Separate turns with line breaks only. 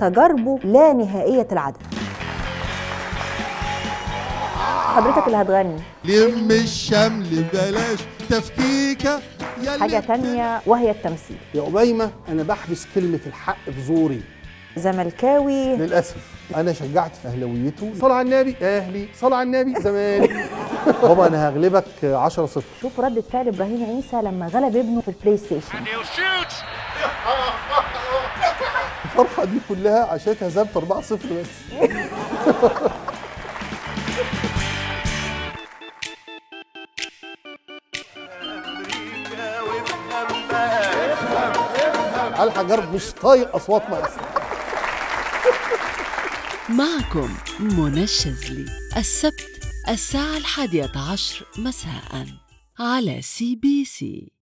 تجاربه لا نهائية العدد حضرتك اللي هتغني
لم الشمل بلاش تفكيكة يا
حاجة تانية وهي التمثيل
يا أميمة أنا بحبس كلمة الحق في زوري
زملكاوي
للأسف أنا شجعت في أهلويته صلاة على النبي أهلي صلاة على النبي زمالك بابا أنا هغلبك 10 0
شوف ردة فعل إبراهيم عيسى لما غلب ابنه في البلاي ستيشن
الفرحة دي كلها عشان هزمت 4 0 بس على حجر مش طايق أصوات مصر
معكم منى الشاذلي السبت الساعة الحادية عشر مساء على سي بي سي